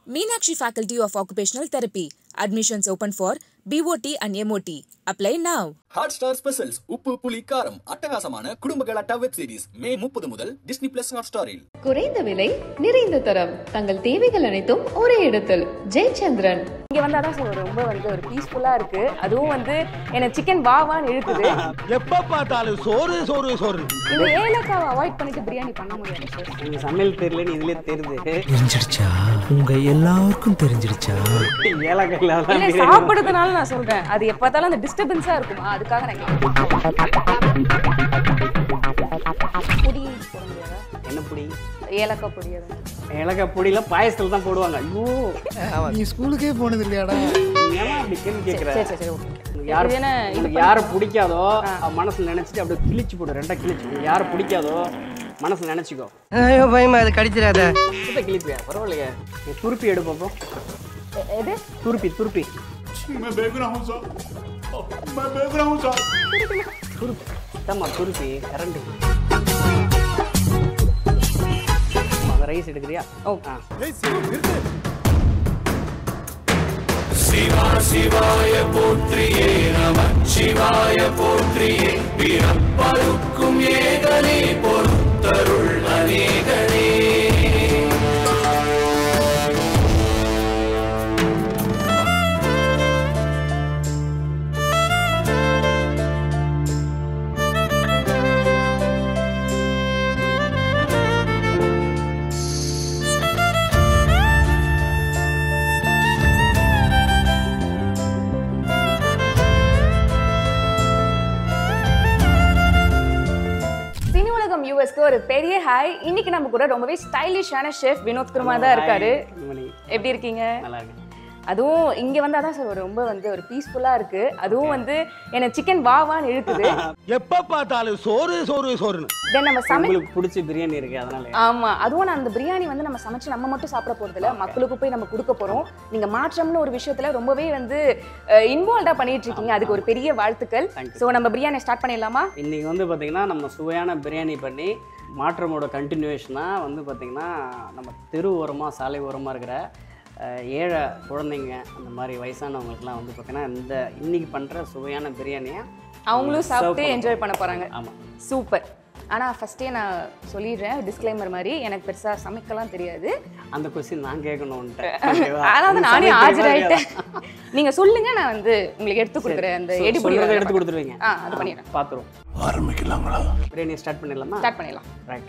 Meenakshi Faculty of Occupational Therapy. Admissions open for BOT and MOT. Apply now. Hot star specials உப்பு புளி காரம் அட்டகாசமான குடும்ப கலாட்டா வெப் சீரிஸ் மே முப்பது முதல் டிஸ்னி பிளஸ் ஹாட் ஸ்டாரில் குறைந்த விலை நிறைந்த தரம் தங்கள் தேவைகள் அனைத்தும் ஒரே இடத்தில் ஜெயச்சந்திரன் இங்க வந்தா தான் சார் ரொம்ப வந்து ஒரு பீஸ்ஃபுல்லா இருக்கு அதுவும் வந்து என்ன சிக்கன் வா வான்னு இழுக்குது எப்ப பார்த்தாலும் சோறு சோறு சோறு இந்த ஏலக்காவை அவாய்ட் பண்ணிட்டு பிரியாணி பண்ண முடியாது சார் நீங்க சமையல் தெரியலன்னு இதுலயே தெரியுது தெரிஞ்சிடுச்சா உங்க எல்லாருக்கும் தெரிஞ்சிடுச்சா ஏலக்காய் இல்ல இல்லாத சாப்பிடுறதுனால நான் சொல்றேன் அது எப்ப பார்த்தாலும் அந்த டிஸ்டர்பன்ஸா இருக்குமா அதுக்காக நான் கேட்கிறேன். பொடி போட முடியாதா என்ன பொடி ஏலக்காய் பொடி அது ஏலக்காய் பொடியில பாயசத்துல தான் போடுவாங்க ஐயோ நீ ஸ்கூலுக்கே போனது இல்லையாடா ஏன் அப்படி கேள்வி கேட்கிற சரி சரி சரி ஓகே உனக்கு யாரு இது என்ன இது உனக்கு யாரை பிடிக்காதோ அவன் மனசுல நினைச்சிட்டு அப்படியே கிழிச்சு போடு ரெண்டா கிழிச்சு போடு யாரை பிடிக்காதோ மனசுல நினைச்சுக்கோ ஐயோ பயமா அது கடிச்சிடாத சுத்த கிழிப்பியா பரவாயில்லையே நீ துருப்பி எடு பாப்போம் எ- எது துருப்பி துருப்பி துருப்பி தம்மா துருப்பி கரண்ட் ரைஸ் எடுக்கிறியா ஓ. ஆ சினி உலகம் யூஎஸ்க்கு ஒரு பெரிய ஹாய் இன்னைக்கு நம்ம கூட ரொம்பவே ஸ்டைலிஷான ஷெஃப் வினோத் குமார் தான் இருக்காரு மணி எப்படி இருக்கீங்க நல்லா இருக்கு அதுவும் இங்க வந்தா தான் சார் ரொம்ப வந்து ஒரு பீஸ்ஃபுல்லா இருக்கு அதுவும் வந்து என்ன சிக்கன் வா வான்னு இழுக்குது எப்ப பார்த்தாலும் சோறு சோறு சோறுன்னு தென் நம்ம சமை உங்களுக்கு பிடிச்ச பிரியாணி இருக்கு அதனால ஆமா அதுவும் நான் அந்த பிரியாணி வந்து நம்ம சமைச்சு நம்ம மட்டும் சாப்பிட போறது இல்ல மக்களுக்கு போய் நம்ம கொடுக்க போறோம் நீங்க மாற்றம்னு ஒரு விஷயத்துல ரொம்பவே வந்து இன்வால்வ்டா பண்ணிட்டு இருக்கீங்க அதுக்கு ஒரு பெரிய வாழ்த்துக்கள் Thank you. சோ நம்ம பிரியாணி ஸ்டார்ட் பண்ணிடலாமா இன்னைக்கு வந்து பார்த்தீங்கன்னா நம்ம சுவையான பிரியாணி பண்ணி மாற்றமோட கண்டினியூஷனாக வந்து பார்த்திங்கன்னா நம்ம தெரு ஓரமாக சாலை ஓரமாக இருக்கிற அஹ், ஏழை குழந்தைங்க அந்த மாதிரி வயசானவங்களுக்குலாம் வந்து பார்த்தீங்கன்னா இந்த இன்னைக்கு பண்ணுற சுவையான பிரியாணியை அவங்களும் serve சாப்பிட்டு பண்ண என்ஜாய் பண்ண போறாங்க ஆமாம் சூப்பர் ஆனா ஃபர்ஸ்டே நான் சொல்லிடுறேன் டிஸ்க்ளைமர் மாதிரி எனக்கு பெருசா சமைக்கலாம் தெரியாது அந்த கொஸ்டின் நான் கேட்கணும்ன்ட்டு அதாவது நானே ஆஜராயிட்டேன் நீங்க சொல்லுங்க நான் வந்து உங்களுக்கு எடுத்து கொடுக்குறேன் அந்த எடிபடி சொல்றதை எடுத்து கொடுத்துருவீங்க ஆ அது பண்ணிடுறேன் பார்த்துருவோம் ஆரம்பிக்கலாங்களா பிரியாணி ஸ்டார்ட் பண்ணிடலாமா ஸ்டார்ட் பண்ணிடலாம் ரைட்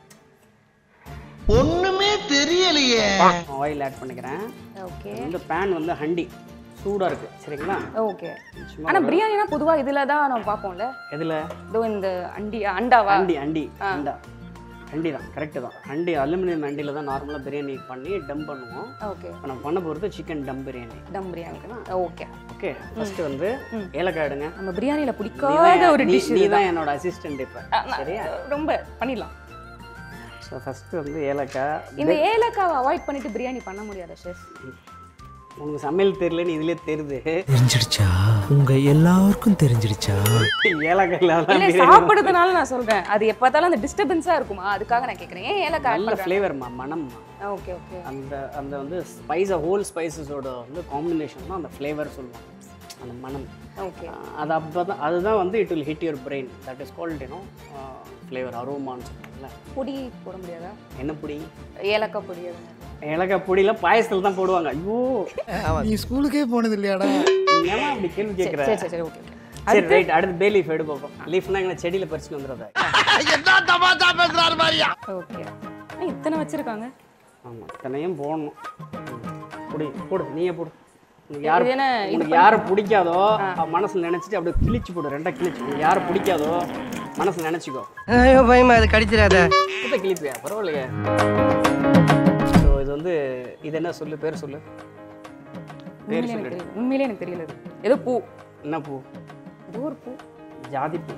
ஒண்ணுமே தெரியலையே ஆயில் ஆட் பண்ணிக்கிறேன் ஓகே இந்த பேன் வந்து ஹண்டி சூடாக இருக்குது சரிங்களா ஓகே ஆனா பிரியாணினா பொதுவா இதுல தான் நம்ம பார்ப்போம்ல எதில் இதோ இந்த அண்டி அண்டாவா அண்டி அண்டி அண்டா அண்டி தான் கரெக்டு தான் அண்டி அலுமினியம் அண்டியில் தான் நார்மலாக பிரியாணி பண்ணி டம் பண்ணுவோம் ஓகே இப்போ நம்ம பண்ண போகிறது chicken dum biryani dum biryani okay okay first வந்து ஏலக்காய் எடுங்க நம்ம பிரியாணில நீ பிடிக்காத தான் ஒரு நீ- டிஷ் நீ தான் என்னோட அசிஸ்டன்ட் இப்போ சரியா ரொம்ப பண்ணிடலாம் ஸோ ஃபஸ்ட்டு வந்து ஏலக்காய் இந்த ஏலக்காவை அவாய்ட் பண்ணிட்டு பிரியாணி பண்ண முடியாதா ஷெஃப் உனக்கு சமையல் தெரியலன்னு இதுலேயே தெரியுது தெரிஞ்சிடுச்சா உங்க எல்லாருக்கும் தெரிஞ்சிடுச்சா ஏலக்காய் இல்லாத இல்ல சாப்பிடுறதுனால நான் சொல்றேன் அது எப்ப பார்த்தாலும் அந்த டிஸ்டர்பன்ஸா இருக்குமா அதுக்காக நான் கேக்குறேன் ஏன் ஏலக்காய் நல்ல ஃப்ளேவர்மா மனம்மா ஓகே ஓகே அந்த அந்த வந்து ஸ்பைஸை ஹோல் ஸ்பைசஸோட வந்து காம்பினேஷன் தான் அந்த ஃப்ளேவர் சொல்லுவாங்க அந்த மனம் ஓகே ஆஹ் அது அப்போ தான் அதுதான் வந்து it will hit your brain that is called you know flavour அரோமான்னு சொல்லுவாங்கல்ல பொடி போட முடியாதா என்ன பொடி ஏலக்காய் பொடி அது ஏலக்காய் பொடியில பாயசத்தில் தான் போடுவாங்க ஐயோ நீ ஸ்கூலுக்கே போனது இல்லையாடா ஏமா அப்படி கேள்வி கேட்குற சரி சரி சரி ஓகே ஓகே சரி ரைட் அடுத்து பே லீஃப் எடு பார்ப்போம் லீஃப்னா எங்களை செடியில் பறிச்சுட்டு வந்துடுறதா என்ன தமாஷா பேசுறாரு மாதிரியா ஓகே இத்தனை வச்சிருக்காங்க ஆமாம் இத்தனையும் போடணும் பொடி போடு நீயே போடு உனக்கு யார் இது என்ன, இது உனக்கு யாரை பிடிக்காதோ அவன் மனசுல நினைச்சிட்டு அப்படியே கிழிச்சு போடு ரெண்டா கிழிச்சு உனக்கு யாரை பிடிக்காதோ மனசுல நினைச்சுக்கோ ஐயோ பயமா அது கடிச்சிடாத சுத்த கிழிப்பியா பரவாயில்லையே ஸோ இது வந்து இது என்ன சொல்லு பேர் சொல்லு பேர் உண்மையிலே எனக்கு சொல்லு தெரியல உண்மையிலே எனக்கு தெரியல இது ஏதோ பூ என்ன பூ ஏதோ ஒரு பூ ஜாதி பூ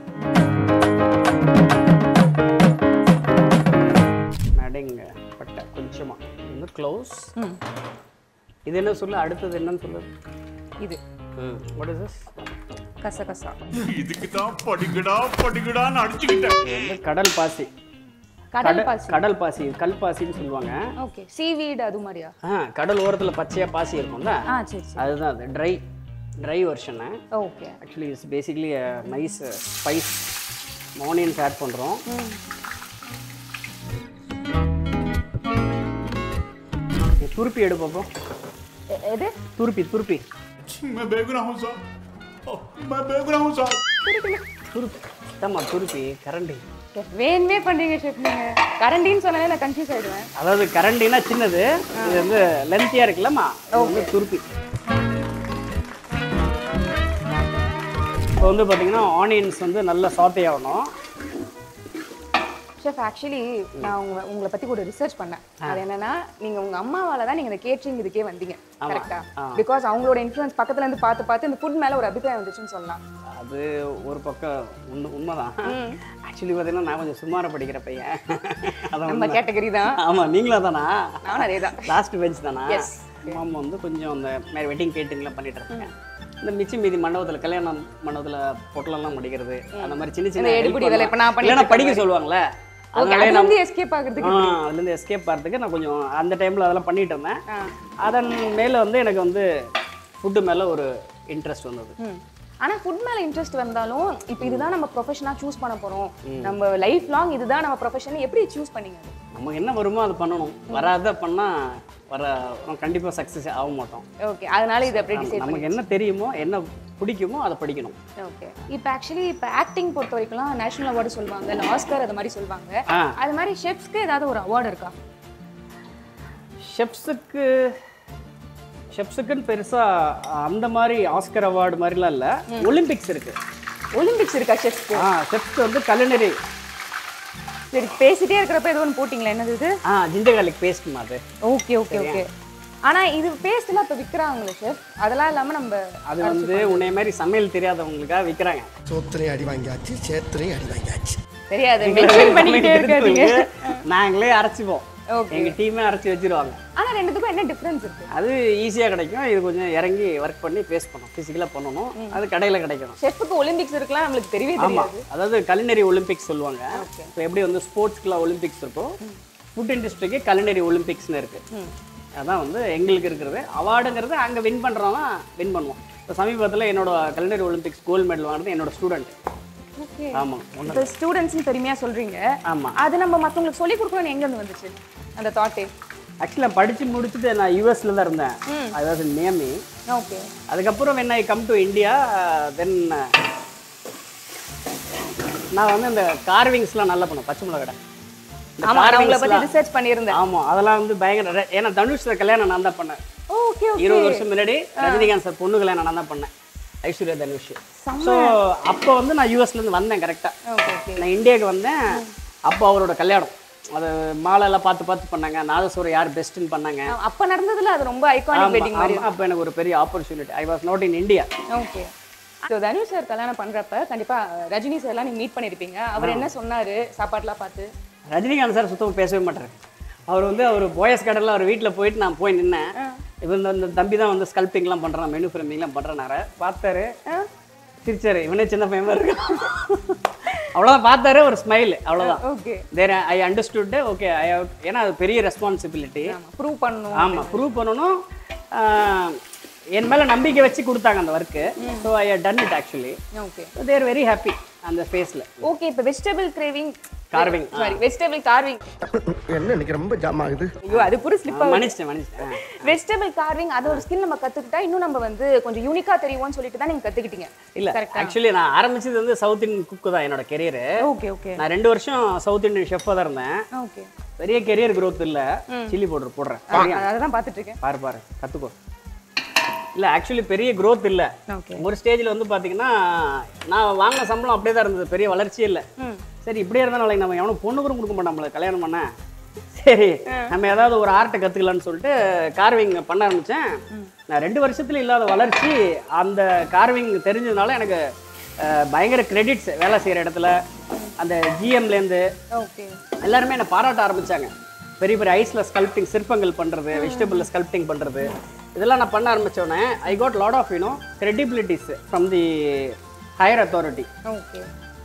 நடைங்க பட்டை கொஞ்சமா இது வந்து க்ளோஸ் ம் இது என்ன சொல்லு அடுத்தது என்னன்னு சொல்லு இது வாட் இஸ் திஸ் கசகசா இதுக்கு தான் படிக்கடா படிக்கடான்னு அடிச்சுக்கிட்டேன் இது வந்து கடல் பாசி கடல் கடல் பாசி கடல் பாசி கல் பாசின்னு சொல்லுவாங்க ஓகே சீவீடு அது மாதிரியா ஆ கடல் ஓரத்தில் பச்சையாக பாசி இருக்கும்ல ஆ சரி சரி அதுதான் அது dry dry version okay actually it's basically nice spice onions add பண்ணுறோம் துருப்பி எடு பார்ப்போம் எது துருப்பி துருப்பி துருப்பி ஆமா துருப்பி கரண்டி வேணுமே பண்றீங்க ஷெஃப் நீங்க கரண்டின்னு சொன்னாலே நான் கன்ஃபியூஸ் ஆயிடுவேன் அதாவது கரண்டினா சின்னது இது வந்து லென்த்தியாக இருக்குல்லம்மா இது வந்து துருப்பி இப்போ வந்து பார்த்தீங்கன்னா ஆனியன்ஸ் வந்து நல்லா சாட்டே ஆகணும் ஷெஃப் ஆக்சுவலி நான் உங்க உங்களை பத்தி ஒரு ரிசர்ச் பண்ணேன் அது என்னன்னா நீங்க உங்க அம்மாவால தான் நீங்க இந்த கேட்டரிங் இதுக்கே வந்தீங்க கரெக்டா பிகாஸ் அவங்களோட இன்ஃப்ளூயன்ஸ் பக்கத்துல இருந்து பார்த்து பார்த்து இந்த ஃபுட் மேல ஒரு அபிப்பிராயம் வந்துச்சுன்னு சொல்லலாம் அது ஒரு பக்கம் உண்மை உண்மைதான் ஆக்சுவலி பார்த்தீங்கன்னா நான் கொஞ்சம் சுமார படிக்கிற பையன் அதான் நம்ம உண்மை. கேட்டகரி தான் ஆமா நீங்களா தானா நானும் அதே தான் லாஸ்ட் பெஞ்ச் தானா Yes. மாமா வந்து கொஞ்சம் அந்த மாதிரி வெட்டிங் கேட்டிங்லாம் பண்ணிட்டு இருப்பாங்க இந்த மிச்சம் மீதி மண்டபத்தில் கல்யாணம் மண்டபத்தில் பொட்டலெல்லாம் முடிக்கிறது அந்த மாதிரி சின்ன சின்ன இந்த help எடுபிடி வேலை இப்ப நான் பண்ணுவேன். இல்லைன்னா பண்ணிட்டு படிக்க இருக்க சொல்லுவாங்கல்ல ஓகே அதனாலே அதுல நான் இருந்து எஸ்கேப் ஆகுறதுக்கு ஆ அதுலேருந்து எஸ்கேப் ஆகிறதுக்கு நான் கொஞ்சம் அந்த டைமில் அதெல்லாம் பண்ணிட்டு இருந்தேன் அதன் மேலே வந்து எனக்கு வந்து ஃபுட்டு மேலே ஒரு இன்ட்ரெஸ்ட் வந்தது ம். ஆனா ஃபுட் மேல இன்ட்ரெஸ்ட் வந்தாலும் இப்போ இதுதான் நம்ம ப்ரொஃபஷனா சூஸ் பண்ண போறோம் நம்ம லைஃப் லாங் இதுதான் நம்ம ப்ரொஃபஷன் எப்படி சூஸ் பண்ணீங்க அது? நமக்கு என்ன வருமோ அது பண்ணணும் வராத பண்ணால் வர கண்டிப்பாக சக்ஸஸ் ஆக மாட்டோம் ஓகே அதனால இது அப்படியே டிசைட் நமக்கு என்ன தெரியுமோ என்ன பிடிக்குமோ அதை படிக்கணும் ஓகே இப்போ ஆக்சுவலி இப்போ ஆக்டிங் பொறுத்த வரைக்கும்லாம் நேஷனல் அவார்டு சொல்லுவாங்க இல்லை ஆஸ்கர் அது மாதிரி சொல்லுவாங்க ஆ. அது மாதிரி ஷெஃப்ஸ்க்கு ஏதாவது ஒரு அவார்டு இருக்கா ஷெஃப்ஸுக்கு ஷெஃப்ஸுக்குன்னு பெருசாக அந்த மாதிரி ஆஸ்கர் அவார்டு மாதிரிலாம் இல்லை ஒலிம்பிக்ஸ் இருக்கு ஒலிம்பிக்ஸ் இருக்கா ஷெஃப்ஸ்க்கு ஆ ஷெஃப்ஸ் வந்து கலினரி சரி பேசிட்டே இருக்கிறப்ப ஏதோ ஒன்று போட்டிங்களா என்னது இது ஆ ஜிஞ்சர் garlic பேஸ்ட் அது ஓகே ஓகே ஓகே ஆனா இது பேஸ்ட்லாம் இப்போ விற்கிறாங்களே ஷெஃப் அதெல்லாம் இல்லாம நம்ம அது வந்து உன்னை மாதிரி சமையல் தெரியாதவங்களுக்காக விற்கிறாங்க சோத்திரையும் அடி வாங்கியாச்சு சேத்திரையும் அடி வாங்கியாச்சு தெரியாது மென்ஷன் பண்ணிக்கிட்டே இருக்காதீங்க நாங்களே அரைச்சிப்போம் Okay. எங்க டீமே அரைச்சி வச்சிருவாங்க ஆனா ரெண்டுத்துக்கும் என்ன டிஃபரன்ஸ் இருக்கு அது ஈஸியாக கிடைக்கும் இது கொஞ்சம் இறங்கி ஒர்க் பண்ணி பேஸ்ட் பண்ணணும் ஃபிசிக்கலாக பண்ணணும் அது கடையில் கிடைக்கணும் ஷெஃப்க்கு ஒலிம்பிக்ஸ் இருக்கலாம் நம்மளுக்கு தெரியவே ஆமாம் தெரியாது அதாவது கலினரி ஒலிம்பிக்ஸ் சொல்லுவாங்க இப்போ எப்படி வந்து ஸ்போர்ட்ஸ்க்குலாம் ஒலிம்பிக்ஸ் இருக்கோ ஃபுட் இண்டஸ்ட்ரிக்கு கலினரி ஒலிம்பிக்ஸ்னு இருக்கு அதான் வந்து எங்களுக்கு இருக்கிறது அவார்டுங்கிறது அங்கே வின் பண்ணுறவங்க வின் பண்ணுவோம் இப்போ சமீபத்தில் என்னோட கலினரி ஒலிம்பிக்ஸ் கோல்டு மெடல் வாங்கினது என்னோட ஸ்டூடெண்ட் ஓகே ஆமாம் இப்போ ஸ்டூடெண்ட்ஸ்னு பெருமையா சொல்றீங்க ஆமாம் அது நம்ம மத்தவங்களுக்கு சொல்லி கொடுக்கணும்னு எங்க இருந்து வந்துச்சு அந்த தாட்டே ஆக்சுவலாக படித்து முடிச்சுட்டு நான் யூஎஸ்ல தான் இருந்தேன் அதாவது நேமி ஓகே அதுக்கப்புறம் when I come to India then நான் வந்து இந்த கார்விங்ஸ்லாம் நல்லா பண்ணுவேன் பச்சை மிளகடை இந்த ஆமா நான் உங்களை பத்தி carvings-லாம் ரிசர்ச் பண்ணியிருந்தேன் ஆமா அதெல்லாம் வந்து பயங்கர re- ஏன்னா தனுஷ் கல்யாணம் நான் தான் பண்ணேன் ஓகே ஓகே இருபது வருஷம் முன்னாடி ரஜினிகாந்த் சார் பொண்ணு கல்யாணம் நான் தான் பண்ணேன் ஐஸ்வர்யா தனுஷ் ஸோ அப்போ வந்து நான் யூஎஸ்ல இருந்து வந்தேன் கரெக்டா ஓகே ஓகே நான் இந்தியாவுக்கு வந்தேன் அப்போ அவரோட கல்யாணம் அது மாலை எல்லாம் பார்த்து பார்த்து பண்ணாங்க நாதஸ்வரம் யார் பெஸ்ட்னு பண்ணாங்க அப்ப நடந்ததுல அது ரொம்ப ஐகானிக் வெட்டிங் மாதிரி அப்போ எனக்கு ஒரு பெரிய opportunity I was not in India okay so Dhanush sir கல்யாணம் பண்றப்ப கண்டிப்பா ரஜினி சார்லாம் நீங்க மீட் பண்ணிருப்பீங்க அவர் என்ன சொன்னாரு சாப்பாடுலாம் பார்த்து ரஜினிகாந்த் சார் சுத்தமாக பேசவே மாட்டாரு அவர் வந்து அவர் போயஸ் கடலில் அவர் வீட்டில் போயிட்டு நான் போய் நின்னேன் இவன் இந்த- இந்த தம்பி தான் வந்து ஸ்கல்பிங்லாம் பண்ணுறான் மெனு ஃப்ரேமிங்லாம் பண்ணுறனார பார்த்தாரு சிரிச்சாரு இவனே சின்ன பையன் மாதிரி இருக்கான் அவ்வளோதான் பார்த்தாரு ஒரு ஸ்மைல் அவ்வளோதான் okay there I understood okay I ஏன்னா அது பெரிய ரெஸ்பான்சிபிலிட்டி ப்ரூவ் பண்ணணும் ஆமாம் ப்ரூவ் பண்ணணும் ஆஹ், என் மேலே நம்பிக்கை வச்சு கொடுத்தாங்க அந்த work so I done it actually okay there very happy அந்த ஃபேஸில் ஓகே இப்போ vegetable craving Carving, sorry vegetable carving என்ன இன்னைக்கு ரொம்ப ஜாம் ஆகுது ஐயோ அது புது ஸ்லிப் ஆகுது மன்னிச்சிட்டேன் மன்னிச்சிட்டேன் வெஜிடபிள் கார்விங் அது ஒரு ஸ்கில் நம்ம கத்துக்கிட்டா இன்னும் நம்ம வந்து கொஞ்சம் யூனிக்கா தெரியும்னு சொல்லிட்டு தான் நீங்க கத்துக்கிட்டீங்க இல்ல கரெக்டா ஆக்சுவலி நான் ஆரம்பிச்சது வந்து சவுத் இந்தியன் குக்கு தான் என்னோட கெரியர் ஓகே ஓகே நான் ரெண்டு வருஷம் சவுத் இந்தியன் ஷெஃபாக தான் இருந்தேன் ஓகே பெரிய கெரியர் growth இல்ல சில்லி பவுடர் போடுறேன் சரியா? அதை தான் பார்த்துட்டு இருக்கேன் பாரு பாரு கத்துக்கோ இல்ல ஆக்சுவலி பெரிய growth இல்ல ஓகே ஒரு ஸ்டேஜ்ல வந்து பாத்தீங்கன்னா நான் வாங்கின சம்பளம் அப்படியே தான் இருந்தது பெரிய வளர்ச்சியே இல்ல சரி இப்படியே இருந்தா நாளைக்கு நம்ம எவனும் பொண்ணு கூட கொடுக்க மாட்டோம்ல கல்யாணம் பண்ண சரி நம்ம ஏதாவது ஒரு ஆர்ட்டை கத்துக்கலாம்னு சொல்லிட்டு கார்விங் பண்ண ஆரம்பிச்சேன் நான் ரெண்டு வருஷத்துல இல்லாத வளர்ச்சி அந்த கார்விங் தெரிஞ்சதுனால எனக்கு அஹ், பயங்கர கிரெடிட்ஸ் வேலை செய்யற இடத்துல அந்த ஜிஎம்லேருந்து ஓகே எல்லாருமே என்னை பாராட்ட ஆரம்பிச்சாங்க பெரிய பெரிய ஐஸில் ஸ்கல்ப்டிங் சிற்பங்கள் பண்ணுறது வெஜிடபிளில் ஸ்கல்ப்டிங் பண்ணுறது இதெல்லாம் நான் பண்ண ஆரம்பித்தோடனே I got lot of you know credibilities from the higher authority okay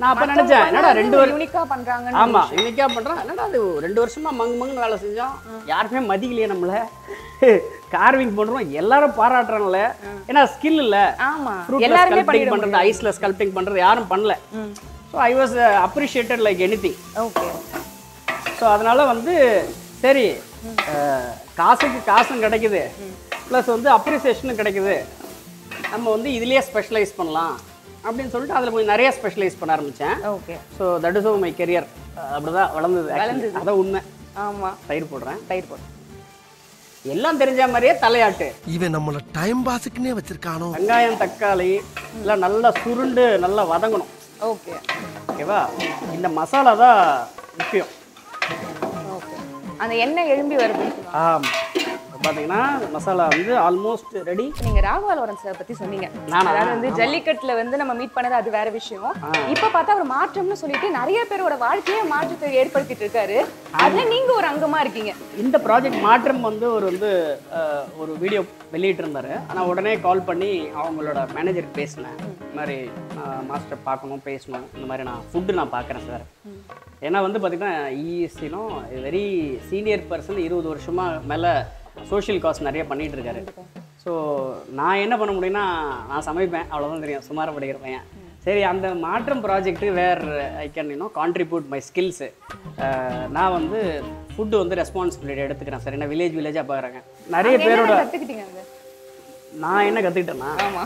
நான் அப்போ நினச்சேன் என்னடா ரெண்டு வருஷம் யூனிக்கா பண்றாங்க ஆமா இன்னைக்கா பண்றோம் என்னடா அது ரெண்டு வருஷமா மங்கு மங்குன்னு வேலை செஞ்சோம் யாருமே மதிக்கலையே நம்மள கார்விங் பண்றோம் எல்லாரும் பாராட்டுறாங்கல்ல ஏன்னா ஸ்கில் இல்ல ஆமா ஃப்ரூட்ல எல்லாருமே ஸ்கல்ப்டிங் பண்ணிட பண்றது ஐஸ்ல ஸ்கல்ப்டிங் பண்றது யாரும் பண்ணல so I was appreciated like anything okay so அதனால வந்து சரி அஹ், காசுக்கு காசும் கிடைக்குது ப்ளஸ் வந்து அப்ரிசியேஷனும் கிடைக்குது நம்ம வந்து இதுலயே ஸ்பெஷலைஸ் பண்ணலாம் அப்படின்னு சொல்லிட்டு அதில் கொஞ்சம் நிறைய ஸ்பெஷலைஸ் பண்ண ஆரம்பித்தேன் okay so that is my career அப்படிதான் வளர்ந்தது actually. அதான் உண்மை ஆமா தயிர் போடுறேன் தயிர் போடு எல்லாம் தெரிஞ்ச மாதிரியே தலையாட்டு இவன் நம்மள டைம் பாஸுக்குன்னே வச்சிருக்கானோ வெங்காயம் தக்காளி எல்லாம் நல்லா சுருண்டு நல்லா வதங்கணும் ஓகே ஓகேவா இந்த மசாலா தான் முக்கியம் ஓகே அந்த எண்ணெய் எழும்பி வருது ஆமாம் பார்த்தீங்கன்னா மசாலா வந்து ஆல்மோஸ்ட் ரெடி நீங்க ராகவா லாரன்ஸ் சார் பத்தி சொன்னீங்க நானா? அதாவது வந்து ஜல்லிக்கட்டுல வந்து நம்ம மீட் பண்ணது அது வேற விஷயம் இப்ப பார்த்தா அவர் மாற்றம்னு சொல்லிட்டு நிறைய பேரோட வாழ்க்கையே மாற்றத்தை ஏற்படுத்திட்டு இருக்காரு அதுல நீங்க ஒரு அங்கமா இருக்கீங்க இந்த ப்ராஜெக்ட் மாற்றம் வந்து ஒரு வந்து அஹ், ஒரு வீடியோ வெளியிட்டிருந்தாரு ஆனால் உடனே கால் பண்ணி அவங்களோட மேனேஜருக்கு பேசினேன் இந்த மாதிரி நான் மாஸ்டர் பார்க்கணும் பேசணும் இந்த மாதிரி நான் ஃபுட்டு நான் பார்க்குறேன் சார் ஏன்னா வந்து பார்த்திங்கன்னா இஎஸ்சினும் வெரி சீனியர் பர்சன் இருபது வருஷமாக மேலே சோஷியல் காஸ்ட் நிறைய பண்ணிகிட்டு இருக்காரு ஸோ நான் என்ன பண்ண முடியும்னா நான் சமைப்பேன் அவ்வளோதான் தெரியும் சுமார படிக்கிற பையன் சரி அந்த மாற்றம் project where I can you know contribute my skills நான் வந்து ஃபுட்டு வந்து ரெஸ்பான்சிபிலிட்டி எடுத்துக்கிறேன் சார் என்ன வில்லேஜ் வில்லேஜாக பார்க்குறாங்க நிறைய அங்க பேரோட என்னென்ன கத்துக்கிட்டீங்க அங்க நான் என்ன கற்றுக்கிட்டேன்னா ஆமா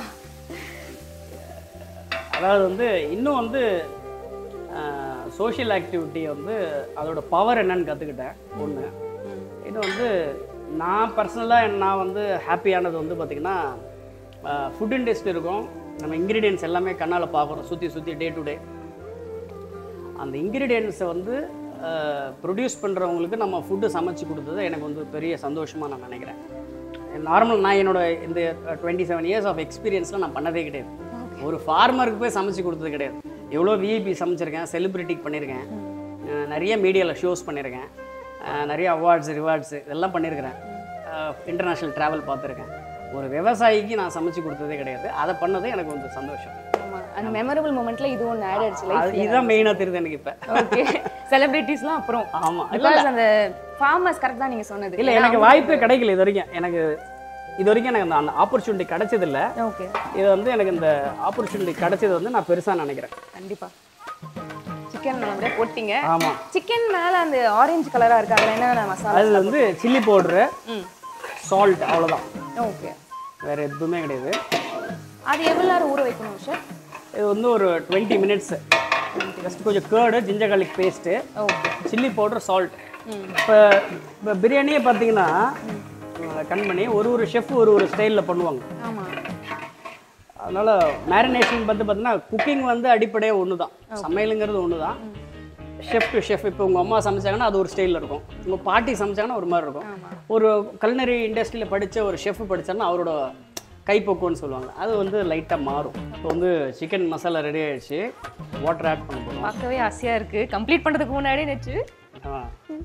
அதாவது வந்து இன்னும் வந்து சோஷியல் ஆக்டிவிட்டியை வந்து அதோட பவர் என்னன்னு கற்றுக்கிட்டேன் ஒன்று இன்னும் வந்து நான் பர்சனலாக நான் வந்து ஹாப்பியானது வந்து பார்த்திங்கன்னா ஃபுட் இண்டஸ்ட்ரி இருக்கும் நம்ம இன்க்ரீடியன்ஸ் எல்லாமே கண்ணால் பார்க்குறோம் சுற்றி சுற்றி டே டு டே அந்த இன்க்ரீடியன்ஸை வந்து ப்ரொடியூஸ் பண்ணுறவங்களுக்கு நம்ம ஃபுட்டு சமைச்சு கொடுத்தது எனக்கு வந்து பெரிய சந்தோஷமாக நான் நினைக்கிறேன் நார்மல் நான் என்னோட இந்த டுவெண்ட்டி செவன் இயர்ஸ் ஆஃப் எக்ஸ்பீரியன்ஸில் நான் பண்ணதே கிடையாது ஒரு ஃபார்மருக்கு போய் சமைச்சு கொடுத்தது கிடையாது எவ்வளோ விஐபி சமைச்சிருக்கேன் செலிப்ரிட்டிக்கு பண்ணியிருக்கேன் அஹ் நிறைய மீடியாவில் ஷோஸ் பண்ணியிருக்கேன் அஹ் நிறைய அவார்ட்ஸ் ரிவார்ட்ஸ் இதெல்லாம் பண்ணியிருக்கிறேன் இன்டர்நேஷ்னல் ட்ராவல் பார்த்துருக்கேன் ஒரு விவசாயிக்கு நான் சமைச்சு கொடுத்ததே கிடையாது அதை பண்ணது எனக்கு கொஞ்சம் சந்தோஷம் ஆமா அந்த மெமரபிள் மூமெண்ட்ல இது ஒன்று ஆட் ஆயிடுச்சு அது லைஃப் இதுதான் மெயினாக தெரியுது எனக்கு இப்போ ஓகே செலிபிரிட்டிஸ்லாம் அப்புறம் ஆமாம் பிகாஸ் அந்த ஃபார்மர்ஸ் கரெக்ட் தான் நீங்க சொன்னது இல்லை எனக்கு வாய்ப்பே கிடைக்கல இது வரைக்கும் எனக்கு இது வரைக்கும் எனக்கு அந்த அந்த ஆப்பர்ச்சுனிட்டி கிடைச்சதில்ல ஓகே இது வந்து எனக்கு இந்த ஆப்பர்ச்சுனிட்டி கிடைச்சது வந்து நான் பெருசாக நினைக்கிறேன் கண்டிப்பா சிக்கன் நல்லபடியா போட்டீங்க ஆமாம் சிக்கன் மேல அந்த ஆரஞ்சு கலரா இருக்கு அதுல என்னென்ன மசாலா அதில் வந்து சில்லி பவுட்ரு ம் சால்ட் அவ்வளோதான் ஓகே வேறு எதுவுமே கிடையாது அது எவ்வளவு நேரம் ஊற வைக்கணும் சார் இது வந்து ஒரு டுவெண்ட்டி மினிட்ஸ் ஜஸ்ட் கொஞ்சம் curd ginger garlic paste okay chilli powder salt இப்போ இப்போ பிரியாணியே பார்த்தீங்கன்னா கண்மணி ஒரு ஒரு ஷெஃப் ஒரு ஒரு ஸ்டைலில் பண்ணுவாங்க ஆமா அதனால் மேரினேஷன் வந்து பார்த்தீங்கன்னா குக்கிங் வந்து அடிப்படையாக ஒன்று தான் சமையலுங்கிறது ஒன்று தான் ஷெஃப் டு ஷெஃப் இப்போ உங்கள் அம்மா சமைச்சாங்கன்னா அது ஒரு ஸ்டைலில் இருக்கும் உங்கள் பாட்டி சமைச்சாங்கன்னா ஒரு மாதிரி இருக்கும் ஒரு கல்னரி இண்டஸ்ட்ரியில் படித்த ஒரு ஷெஃப் படித்தாருன்னா அவரோட கைப்பக்குவம்னு சொல்லுவாங்க அது வந்து லைட்டாக மாறும் இப்போ வந்து சிக்கன் மசாலா ரெடி ஆயிடுச்சு வாட்டர் ஆட் பண்ண போகிறோம் பார்க்கவே ஆசையா இருக்கு கம்ப்ளீட் பண்றதுக்கு முன்னாடி நெச்சு ஆ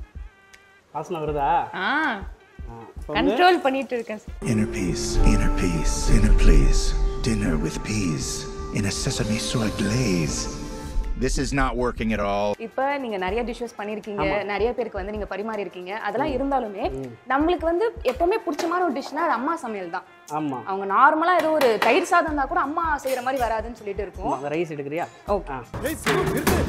வாசனை வருதா ஆ ஆ, இப்போ வந்து கண்ட்ரோல் பண்ணிட்டு இருக்கேன் sir. Inner peace, inner peace, inner please. Dinner with peas in a sesame soy glaze. This is not working at all. இப்ப நீங்க நிறைய டிஷ்ஷஸ் பண்ணிருக்கீங்க நிறைய பேருக்கு வந்து நீங்க பரிமாறி இருக்கீங்க அதெல்லாம் இருந்தாலுமே நம்மளுக்கு வந்து எப்பவுமே பிடிச்சமான ஒரு டிஷ்னா அது அம்மா சமையல் தான் ஆமாம் அவங்க நார்மலா ஏதோ ஒரு தயிர் சாதம் தான் கூட அம்மா செய்யற மாதிரி வராதுன்னு சொல்லிட்டு இருக்கும் அந்த ரைஸ் எடுக்கிறியா ஓகே ஆ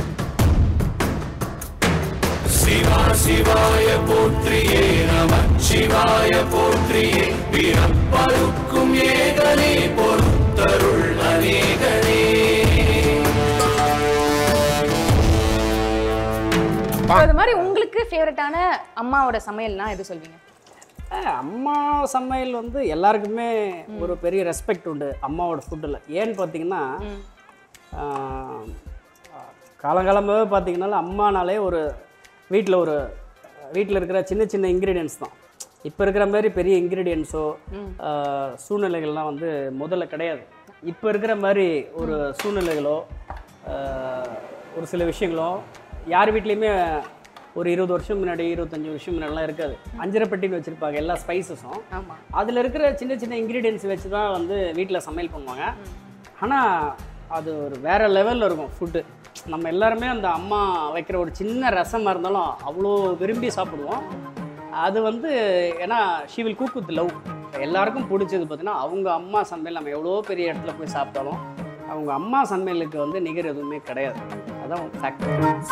அது மாதிரி உங்களுக்கு ஃபேவரட்டான அம்மாவோட சமையல்னா எது சொல்வீங்க ஆ, அம்மா சமையல் வந்து எல்லாருக்குமே ஒரு பெரிய ரெஸ்பெக்ட் உண்டு அம்மாவோட ஃபுட்டில் ஏன்னு பார்த்தீங்கன்னா ஆ, காலங்காலமாகவே பார்த்தீங்கன்னா அம்மானாலே ஒரு வீட்டில் ஒரு வீட்டில் இருக்கிற சின்ன சின்ன இன்க்ரீடியன்ஸ் தான் இப்போ இருக்கிற மாதிரி பெரிய இன்க்ரீடியன்ஸோ சூழ்நிலைகள்லாம் வந்து முதல்ல கிடையாது இப்போ இருக்கிற மாதிரி ஒரு சூழ்நிலைகளோ ஆ, ஒரு சில விஷயங்களோ யார் வீட்லேயுமே ஒரு இருபது வருஷம் முன்னாடி இருபத்தஞ்சு வருஷம் முன்னாடிலாம் இருக்காது அஞ்சரை பெட்டின்னு வச்சுருப்பாங்க எல்லா ஸ்பைசஸும் ஆமா அதில் இருக்கிற சின்ன சின்ன இன்க்ரீடியன்ஸ் வச்சு தான் வந்து வீட்டில் சமையல் பண்ணுவாங்க ஆனால் அது ஒரு வேற லெவலில் இருக்கும் ஃபுட்டு நம்ம எல்லாருமே அந்த அம்மா வைக்கிற ஒரு சின்ன ரசமாக இருந்தாலும் அவ்வளோ விரும்பி சாப்பிடுவோம் அது வந்து ஏன்னா she will cook with love எல்லாருக்கும் பிடிச்சது பார்த்தீங்கன்னா அவங்க அம்மா சமையல் நம்ம எவ்வளோ பெரிய இடத்துல போய் சாப்பிட்டாலும் அவங்க அம்மா சமையலுக்கு வந்து நிகர் எதுவுமே கிடையாது அதான் ஃபேக்ட்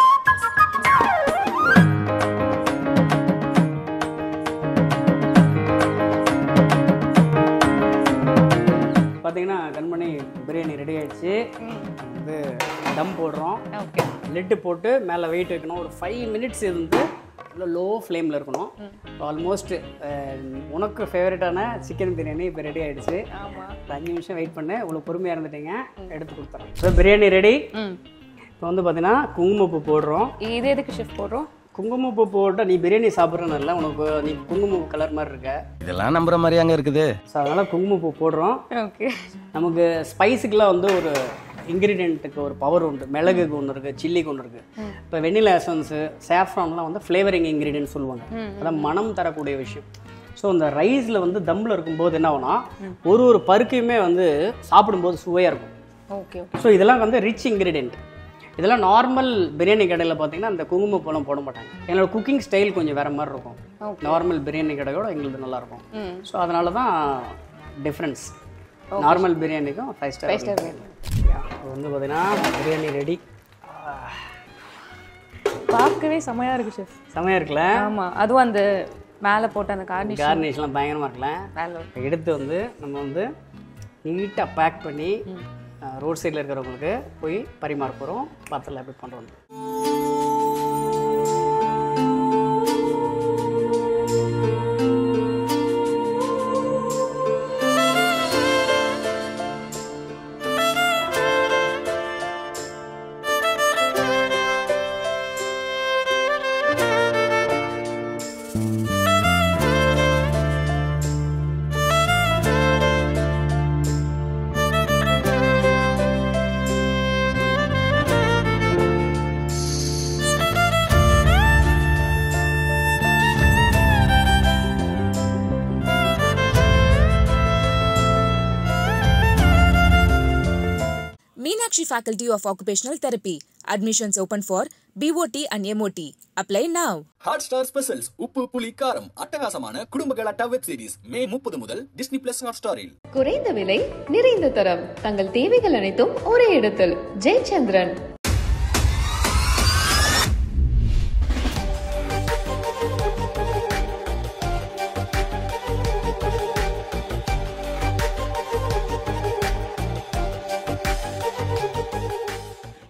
பார்த்தீங்கன்னா கண்மணி பிரியாணி ரெடி ஆயிடுச்சு வந்து தம் போடுறோம் ஓகே லிட்டு போட்டு மேலே வெயிட் வைக்கணும் ஒரு ஃபைவ் மினிட்ஸ் இருந்து இல்லை லோ ஃப்ளேமில் இருக்கணும் ஆல்மோஸ்ட் உனக்கு ஃபேவரட்டான சிக்கன் பிரியாணி இப்போ ரெடி ஆயிடுச்சு ஒரு அஞ்சு நிமிஷம் வெயிட் பண்ணு இவ்வளோ பொறுமையாக இருந்துட்டீங்க எடுத்து கொடுத்துறேன் ஸோ பிரியாணி ரெடி ம் இப்போ வந்து பார்த்தீங்கன்னா குங்குமப்பூ போடுறோம் இது எதுக்கு ஷிஃப்ட் போடுறோம் குங்குமப்பூ போட்டால் நீ பிரியாணி சாப்பிட்றன்னு உனக்கு நீ குங்குமப்பூ கலர் மாதிரி இருக்க இதெல்லாம் நம்புற மாதிரி அங்க இருக்குது ஸோ அதனால் குங்குமப்பூ போடுறோம் ஓகே நமக்கு ஸ்பைஸுக்கெலாம் வந்து ஒரு இன்க்ரீடியண்ட்டுக்கு ஒரு பவர் உண்டு மிளகுக்கு ஒன்று இருக்குது சில்லிக்கு ஒன்று இருக்குது இப்போ வெண்ணிலா எசன்ஸு சேஃப்ரான்லாம் வந்து ஃப்ளேவரிங் இன்க்ரீடியன்ட் சொல்லுவாங்க அதான் மனம் தரக்கூடிய விஷயம் ஸோ இந்த ரைஸில் வந்து தம்மில் இருக்கும்போது என்ன ஆகும்னா ஒரு ஒரு பருக்கையுமே வந்து சாப்பிடும்போது சுவையாக இருக்கும் ஓகே ஸோ இதெல்லாம் வந்து ரிச் இன்க்ரீடியன்ட் இதெல்லாம் நார்மல் பிரியாணி கடையில் பார்த்தீங்கன்னா அந்த குங்குமப்பூலாம் போட மாட்டாங்க என்னோட குக்கிங் ஸ்டைல் கொஞ்சம் வேறு மாதிரி இருக்கும் நார்மல் பிரியாணி கடையோட எங்களுது நல்லாயிருக்கும் ஸோ அதனால தான் டிஃப்ரென்ஸ் நார்மல் பிரியாணிக்கும் five star Five star biryani. வந்து பார்த்தீங்கன்னா பிரியாணி ரெடி பார்க்கவே செமையா இருக்கு ஷெஃப் செமையாக இருக்குல்ல ஆமா அதுவும் அந்த மேல போட்ட அந்த கார்னிஷ் கார்னிஷ்லாம் பயங்கரமாக இருக்குல்ல மேல இப்போ எடுத்து வந்து நம்ம வந்து நீட்டாக பேக் பண்ணி ரோட் சைடில் இருக்கிறவங்களுக்கு போய் பரிமாற போகிறோம் பத்தில் எப்படி பண்ணுறோம் Meenakshi Faculty of Occupational Therapy. Admissions open for BOT and MOT. Apply now. Hot star specials உப்பு புளி காரம் அட்டகாசமான குடும்ப கலாட்டா வெப் சீரிஸ் மே முப்பது முதல் டிஸ்னி பிளஸ் ஹாட் ஸ்டாரில் குறைந்த விலை நிறைந்த தரம் தங்கள் தேவைகள் அனைத்தும் ஒரே இடத்தில் ஜெயச்சந்திரன்